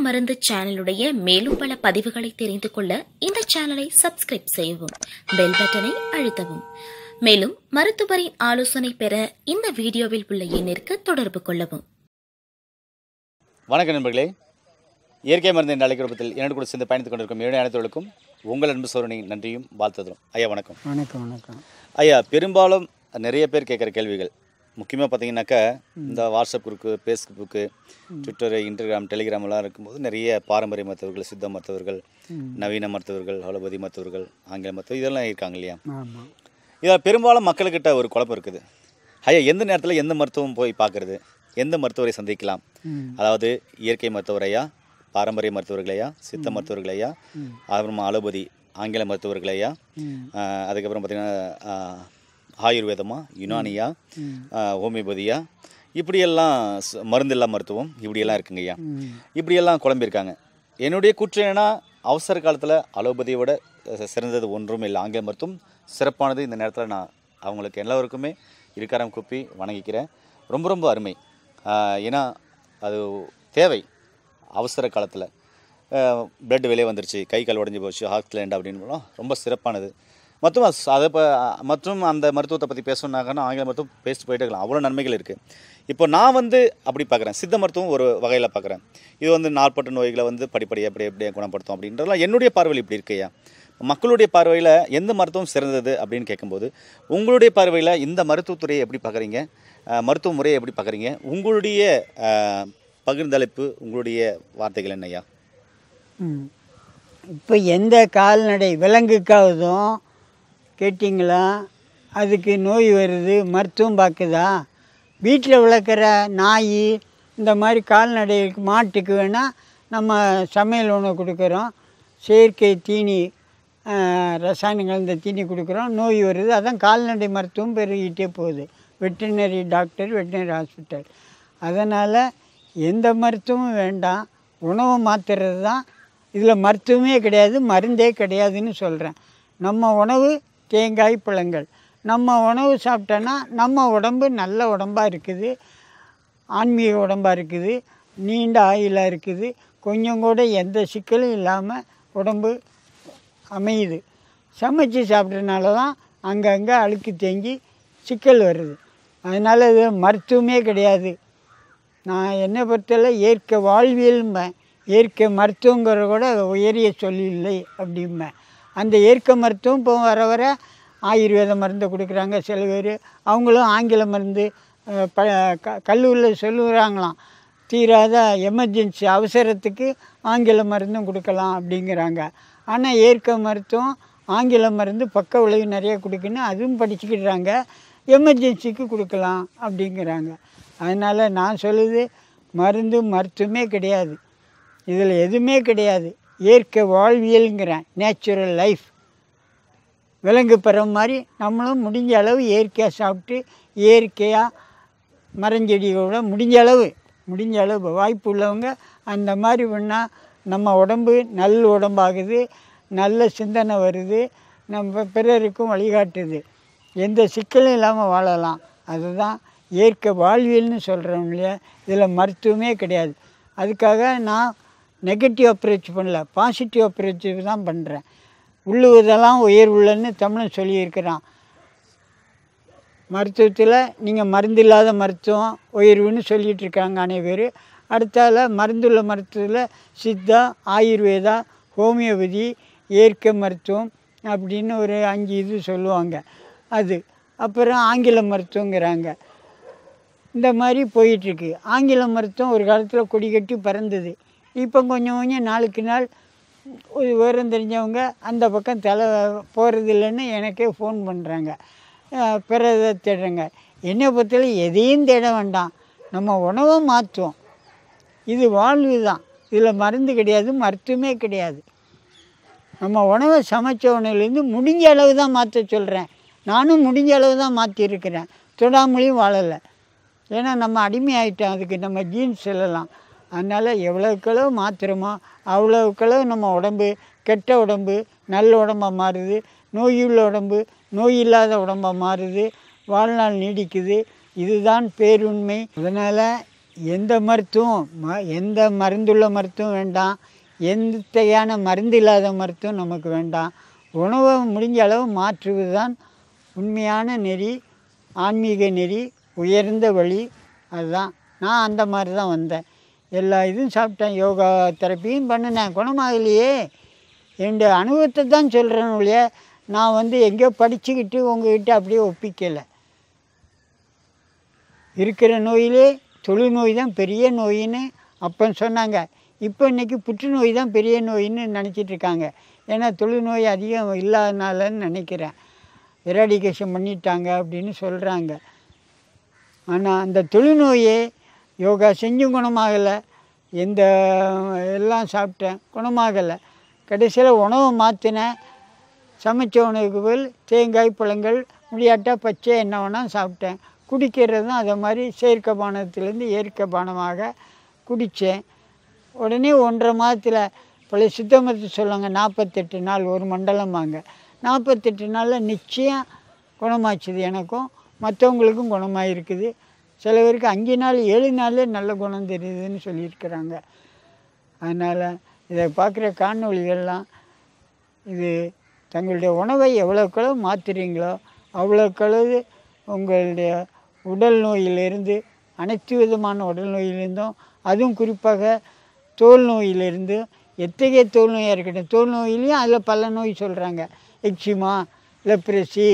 மருந்து சேனலுடைய மேலும் பல பதிவுகளை தெரிந்து கொள்ள இந்த சேனலை சப்ஸ்கிரைப் செய்யவும் பெல் பட்டனை அழுத்தவும் மேலும் மருத்துவரின் ஆலோசனை பெற இந்த வீடியோவில் உள்ள எண்ணிற்கு தொடர்பு கொள்ளவும் வணக்கம் நண்பர்களே இயற்கை மருந்து என்ற அழைக்கிறப்பத்தில் என்னோடு கூட சேர்ந்து பயணித்துக் கொண்டிருக்கும் ஏழை அனைத்தவர்களுக்கும் உங்கள் அன்பு சோழனை நன்றியும் வாழ்த்துதலும் ஐயா வணக்கம் வணக்கம் வணக்கம் ஐயா பெரும்பாலும் நிறைய பேர் கேட்குற கேள்விகள் முக்கியமாக பார்த்தீங்கன்னாக்கா இந்த WhatsApp group Facebook Twitter Instagram டெலிகிராம்லாம் இருக்கும்போது நிறைய பாரம்பரிய மருத்துவர்கள் சித்த மருத்துவர்கள் நவீன மருத்துவர்கள் ஹோலோபதி மருத்துவர்கள் ஆங்கில மருத்துவர் இதெல்லாம் இருக்காங்க இல்லையா ஆமாம் இதில் பெரும்பாலும் மக்கள்கிட்ட ஒரு குழப்பம் இருக்குது ஐயா எந்த நேரத்தில் எந்த மருத்துவம் போய் பார்க்குறது எந்த மருத்துவரை சந்திக்கலாம் ம். அதாவது இயற்கை மருத்துவரையா பாரம்பரிய மருத்துவர்களையா சித்த மருத்துவர்களையா அப்புறமா அலோபதி ஆங்கில மருத்துவர்களையா ம். ஆஹ் அதுக்கப்புறம் பார்த்திங்கன்னா ஆயுர்வேதமா யுனானியா ஆஹ் ஹோமியோபதியா இப்படியெல்லாம் ச- மருந்தில்லா மருத்துவம் இப்படியெல்லாம் இருக்குங்க ஐயா ம். இப்படியெல்லாம் குழம்பியிருக்காங்க என்னுடைய கூற்று என்னன்னா அவசர காலத்தில் அலோபதியை விட அஹ், சிறந்தது ஒன்றும் இல்லை ஆங்கில மருத்துவம் சிறப்பானது இந்த நேரத்தில் நான் அவங்களுக்கு எல்லாருக்குமே இருக்காரம் கூப்பி வணங்கிக்கிறேன் ரொம்ப ரொம்ப அருமை ஆஹ், ஏன்னா அது தேவை அவசர காலத்தில் பிளட் வெளியே வந்துருச்சு கை கால் உடஞ்சி போச்சு ஹாக்லேண்ட் அப்படின்னு ரொம்ப சிறப்பானது மற்றும் அஸ்- அதை இப்போ மற்றும் அந்த மருத்துவத்தை பற்றி பேசணுன்னாங்கன்னா ஆங்கில மருத்துவம் பேசிட்டு போயிட்டே இருக்கலாம் அவ்வளோ நன்மைகள் இருக்குது இப்போ நான் வந்து அப்படி பார்க்குறேன் சித்த மருத்துவம் ஒரு வகையில் பார்க்குறேன் இது வந்து நாள்பட்ட நோய்களை வந்து படிப்படியாக எப்படி எப்படியே குணப்படுத்தும் அப்படின்றதுலாம் என்னுடைய பார்வையில் இப்படி இருக்கையா மக்களுடைய பார்வையில் எந்த மருத்துவம் சிறந்தது அப்படின்னு கேட்கும்போது உங்களுடைய பார்வையில் இந்த மருத்துவத்துறையை எப்படி பார்க்குறீங்க அஹ், மருத்துவ முறையை எப்படி பார்க்குறீங்க உங்களுடைய அஹ், பகிர்ந்தளிப்பு உங்களுடைய வார்த்தைகள் என்னய்யா ம் இப்போ எந்த கால்நடை விலங்குக்காவதும் கேட்டிங்களா அதுக்கு நோய் வருது மருத்துவம் பார்க்குதா வீட்டில் வளர்க்குற நாய் இந்த மாதிரி கால்நடைகளுக்கு மாட்டுக்கு வேணால் நம்ம சமையல் உணவு கொடுக்குறோம் செயற்கை தீனி ஆஹ், ரசாயனம் கலந்த தீனி கொடுக்குறோம் நோய் வருது அதான் கால்நடை மருத்துவம் பெருகிட்டே போகுது வெட்டினரி டாக்டர் வெட்டினரி ஹாஸ்பிட்டல் அதனால் எந்த மருத்துவமும் வேண்டாம் உணவை மாற்றுறது தான் இதில் மருத்துவமே கிடையாது மருந்தே கிடையாதுன்னு சொல்கிறேன் நம்ம உணவு தேங்காய் பழங்கள் நம்ம உணவு சாப்பிட்டோன்னா நம்ம உடம்பு நல்ல உடம்பாக இருக்குது ஆன்மீக உடம்பாக இருக்குது நீண்ட ஆயுளாக இருக்குது கொஞ்சம் கூட எந்த சிக்கலும் இல்லாமல் உடம்பு அமையுது சமைச்சு சாப்பிட்றதுனால தான் அங்கங்கே அழுக்கு தேங்கி சிக்கல் வருது அதனால் இது மருத்துவமே கிடையாது நான் என்னை பொறுத்தவரை இயற்கை வாழ்வியல்ம்பேன் இயற்கை மருத்துவங்கிற கூட உயரிய சொல்லில்லை அப்படிம்பேன் அந்த இயற்கை மருத்துவம் இப்போ வர வர ஆயுர்வேத மருந்து கொடுக்குறாங்க சில பேர் அவங்களும் ஆங்கில மருந்து அஹ், ப க கல்லூரியில் சொல்லுறாங்களாம் தீராத எமர்ஜென்சி அவசரத்துக்கு ஆங்கில மருந்தும் கொடுக்கலாம் அப்படிங்கிறாங்க ஆனால் இயற்கை மருத்துவம் ஆங்கில மருந்து பக்க விளைவு நிறைய கொடுக்குன்னு அதுவும் படிச்சுக்கிடுறாங்க எமர்ஜென்சிக்கு கொடுக்கலாம் அப்படிங்கிறாங்க அதனால் நான் சொல்லுது மருந்து மருத்துவமே கிடையாது இதில் எதுவுமே கிடையாது இயற்கை வாழ்வியலுங்கிறேன் நேச்சுரல் லைஃப் விலங்கு பெற மாதிரி நம்மளும் முடிஞ்ச அளவு இயற்கையாக சாப்பிட்டு இயற்கையாக மரஞ்செடிகளோட முடிஞ்ச அளவு முடிஞ்ச அளவு வாய்ப்பு உள்ளவங்க அந்த மாதிரி பண்ணால் நம்ம உடம்பு நல்ல உடம்பாகுது நல்ல சிந்தனை வருது நம்ம பிறருக்கும் வழிகாட்டுது எந்த சிக்கலும் இல்லாமல் வாழலாம் அதுதான் இயற்கை வாழ்வியல்னு சொல்கிறோம் இல்லையா இதில் மருத்துவமே கிடையாது அதுக்காக நான் நெகட்டிவ் அப்ரோச் பண்ணல பாசிட்டிவ் அப்ரோச் தான் பண்ணுறேன் உள்ளுவதெல்லாம் உயர்வுள்ளன்னு தமிழன் சொல்லியிருக்கிறான் மருத்துவத்தில் நீங்கள் மருந்து இல்லாத மருத்துவம் உயர்வுன்னு சொல்லிட்டு இருக்காங்க அனைவரும் அடுத்தால மருந்துள்ள மருத்துவத்தில் சித்தா ஆயுர்வேதா ஹோமியோபதி இயற்கை மருத்துவம் அப்படின்னு ஒரு அஞ்சு இது சொல்லுவாங்க அது அப்புறம் ஆங்கில மருத்துவங்கிறாங்க இந்த மாதிரி போயிட்டுருக்கு ஆங்கில மருத்துவம் ஒரு காலத்தில் கொடி கட்டி பறந்தது இப்போ கொஞ்சம் கொஞ்சம் நாளுக்கு நாள் ஒரு விவரம் தெரிஞ்சவங்க அந்த பக்கம் தலை போகிறது இல்லைன்னு எனக்கே ஃபோன் பண்ணுறாங்க பிறதை தேடுறாங்க என்னை பொறுத்தவரை எதையும் தேட வேண்டாம் நம்ம உணவை மாற்றுவோம் இது வாழ்வு தான் இதில் மருந்து கிடையாது மருத்துவமே கிடையாது நம்ம உணவை சமைச்ச உணவுலேருந்து முடிஞ்ச அளவு தான் மாற்ற சொல்கிறேன் நானும் முடிஞ்ச அளவு தான் மாற்றிருக்கிறேன் தொடாமலையும் வாழலை ஏன்னா நம்ம அடிமையாயிட்டோம் அதுக்கு நம்ம ஜீன்ஸ் சொல்லலாம் அதனால் எவ்வளோக்களவு மாத்திரமோ அவ்வளோக்களவு நம்ம உடம்பு கெட்ட உடம்பு நல்ல உடம்பாக மாறுது நோயுள்ள உடம்பு நோய் இல்லாத உடம்பாக மாறுது வாழ்நாள் நீடிக்குது இதுதான் பேருண்மை அதனால் எந்த மருத்துவம் ம எந்த மருந்துள்ள மருத்துவம் வேண்டாம் எந்த தேவையான மருந்து இல்லாத மருத்துவம் நமக்கு வேண்டாம் உணவை முடிஞ்ச அளவு மாற்றுவது தான் உண்மையான நெறி ஆன்மீக நெறி உயர்ந்த வழி அதுதான் நான் அந்த மாதிரி தான் வந்தேன் எல்லா இதுவும் சாப்பிட்டேன் யோகா தெரப்பியும் பண்ணினேன் குணமாகலையே என்னுடைய அனுபவத்தை தான் சொல்கிறேன் ஒழிய நான் வந்து எங்கேயோ படிச்சுக்கிட்டு உங்ககிட்ட அப்படியே ஒப்பிக்கலை இருக்கிற நோயிலே தொழுநோய் தான் பெரிய நோயின்னு அப்போ சொன்னாங்க இப்போ இன்றைக்கி புற்றுநோய் தான் பெரிய நோயின்னு நினச்சிட்டு இருக்காங்க ஏன்னா தொழுநோய் அதிகம் இல்லாதனாலன்னு நினைக்கிறேன் எராடிகேஷன் பண்ணிட்டாங்க அப்படின்னு சொல்கிறாங்க ஆனால் அந்த தொழுநோயே யோகா செஞ்சும் குணமாகலை எந்த எல்லாம் சாப்பிட்டேன் குணமாகலை கடைசியில் உணவை மாற்றினேன் சமைச்ச உணவுக்கு பதில் தேங்காய் பழங்கள் முடியாட்டா பச்சை என்ன வேணால் சாப்பிட்டேன் குடிக்கிறதும் அதை மாதிரி செயற்கை பானத்திலேருந்து இயற்கை பானமாக குடித்தேன் உடனே ஒன்றரை மாதத்தில் பழைய சித்த மருத்துவ சொல்லுவாங்க நாற்பத்தெட்டு நாள் ஒரு மண்டலமாங்க நாற்பத்தெட்டு நாளில் நிச்சயம் குணமாச்சுது எனக்கும் மற்றவங்களுக்கும் குணமாக இருக்குது சில பேருக்கு அஞ்சு நாள் ஏழு நாள்லே நல்ல குணம் தெரியுதுன்னு சொல்லியிருக்கிறாங்க அதனால் இதை பார்க்குற காணொளிகள்லாம் இது தங்களுடைய உணவை எவ்வளோக்களவு மாற்றுறீங்களோ அவ்வளோக்களவு உங்களுடைய உடல் நோயிலிருந்து அனைத்து விதமான உடல் நோயிலிருந்தும் அதுவும் குறிப்பாக தோல் நோயிலிருந்து எத்தகைய தோல் நோயாக இருக்கட்டும் தோல் நோயிலையும் அதில் பல நோய் சொல்கிறாங்க எக்ஸிமா லெப்ரசி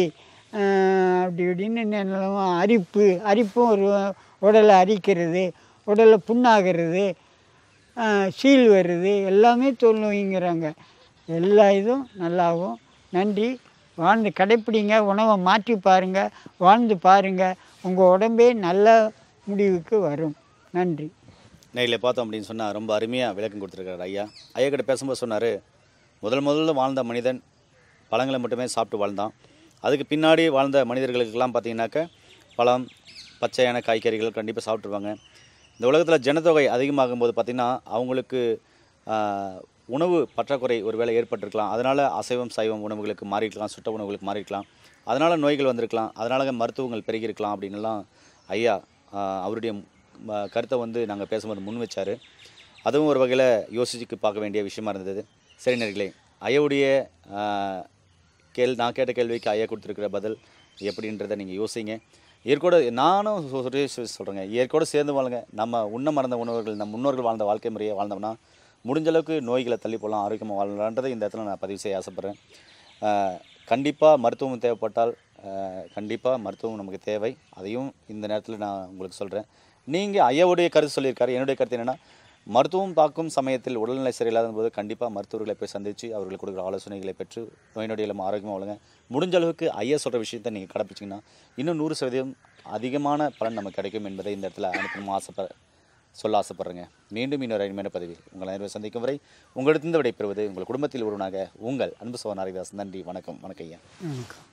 அப்படி இப்படின்னு என்னென்னமோ அரிப்பு அரிப்பும் ஒரு உடலை அரிக்கிறது உடலை புண்ணாகிறது ஆஹ் சீல் வருது எல்லாமே தோல் நோய்ங்கிறாங்க எல்லா இதுவும் நல்லாகும் நன்றி வாழ்ந்து கடைப்பிடிங்க உணவை மாற்றி பாருங்கள் வாழ்ந்து பாருங்கள் உங்கள் உடம்பே நல்ல முடிவுக்கு வரும் நன்றி நேரில் பார்த்தோம் அப்படின்னு சொன்னால் ரொம்ப அருமையாக விளக்கம் கொடுத்துருக்காரு ஐயா ஐயா கிட்ட பேசும்போது சொன்னார் முதல் முதல்ல வாழ்ந்த மனிதன் பழங்களை மட்டுமே சாப்பிட்டு வாழ்ந்தான் அதுக்கு பின்னாடி வாழ்ந்த மனிதர்களுக்கெல்லாம் பார்த்தீங்கன்னாக்க பழம் பச்சையான காய்கறிகள் கண்டிப்பாக சாப்பிட்ருவாங்க இந்த உலகத்தில் ஜனத்தொகை அதிகமாகும் போது பார்த்திங்கன்னா அவங்களுக்கு ஆஹ், உணவு பற்றாக்குறை ஒரு வேளை ஏற்பட்டிருக்கலாம் அதனால் அசைவம் சைவம் உணவுகளுக்கு மாறிக்கலாம் சுட்ட உணவுகளுக்கு மாறிக்கலாம் அதனால் நோய்கள் வந்திருக்கலாம் அதனால் மருத்துவங்கள் பெருகியிருக்கலாம் அப்படின்னுலாம் ஐயா ஆஹ், அவருடைய ம- கருத்தை வந்து நாங்கள் பேசும்போது முன் வச்சார் அதுவும் ஒரு வகையில் யோசிச்சுக்கு பார்க்க வேண்டிய விஷயமா இருந்தது சரி நேர்களே ஐயாவுடைய ஆஹ், கேள் நான் கேட்ட கேள்விக்கு ஐயா கொடுத்துருக்கிற பதில் எப்படின்றத நீங்கள் யோசிங்க இயற்கையோட நானும் சொல்கிறேங்க இயற்கையோடு சேர்ந்து வாழுங்க நம்ம உண்ண மறந்த உணவுகள் நம்ம முன்னோர்கள் வாழ்ந்த வாழ்க்கை முறையை வாழ்ந்தோம்னா முடிஞ்ச அளவுக்கு நோய்களை தள்ளி போகலாம் ஆரோக்கியமாக வாழலான்றதை இந்த இடத்துல நான் பதிவு செய்ய ஆசைப்பட்றேன் கண்டிப்பாக மருத்துவம் தேவைப்பட்டால் கண்டிப்பாக மருத்துவம் நமக்கு தேவை அதையும் இந்த நேரத்தில் நான் உங்களுக்கு சொல்கிறேன் நீங்கள் ஐயாவுடைய கருத்து சொல்லியிருக்காரு என்னுடைய கருத்து என்னென்னா மருத்துவம் பார்க்கும் சமயத்தில் உடல்நிலை சரியில்லாத போது கண்டிப்பாக மருத்துவர்களை போய் சந்தித்து அவர்களுக்கு கொடுக்குற ஆலோசனைகளை பெற்று நோய் நொடி இல்லாமல் ஆரோக்கியமாக வாழுங்க முடிஞ்ச அளவுக்கு ஐயா சொல்கிற விஷயத்தை நீங்கள் கடைப்பிடிச்சிங்கன்னா இன்னும் நூறு சதவீதம் அதிகமான பலன் நமக்கு கிடைக்கும் என்பதை இந்த இடத்துல அனுப்பணும் ஆசைப்ப சொல்ல ஆசைப்பட்றேங்க மீண்டும் இன்னொரு அருமையான பதிவில் உங்களை நேரில் சந்திக்கும் வரை உங்களிடத்திலிருந்து விடைபெறுவது உங்கள் குடும்பத்தில் ஒருவனாக உங்கள் அன்பு சோனாரிதாஸ் நன்றி வணக்கம் வணக்கம் ஐயா வணக்கம்